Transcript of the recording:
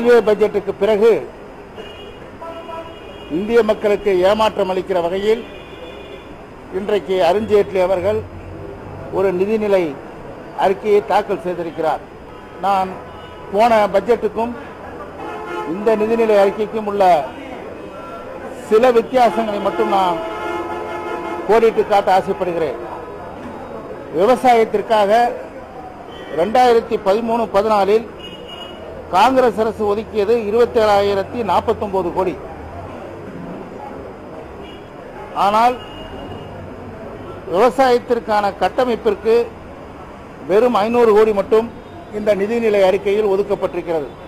railway பட்ஜெட்டுக்கு பிறகு இந்திய மக்களுக்கு ஏமாற்றம் அளிக்கிற வகையில் இன்றைக்கு அருண்ஜேட்லி அவர்கள் ஒரு நிதிநிலை அறிக்கையை தாக்கல் செய்திருக்கிறார் நான் போன பட்ஜெட்டுக்கும் இந்த நிதிநிலை அறிக்கைக்கும் உள்ள சில வித்தியாசங்களை மட்டும் நான் கோடிட்டு காட்ட ஆசைப்படுகிறேன் விவசாயத்திற்காக ரெண்டாயிரத்தி பதிமூணு பதினாலில் காங்கிரஸ் அரசு ஒதுக்கியது இருபத்தி ஏழாயிரத்தி நாற்பத்தொன்பது கோடி ஆனால் விவசாயத்திற்கான கட்டமைப்பிற்கு வெறும் ஐநூறு கோடி மட்டும் இந்த நிதிநிலை அறிக்கையில் ஒதுக்கப்பட்டிருக்கிறது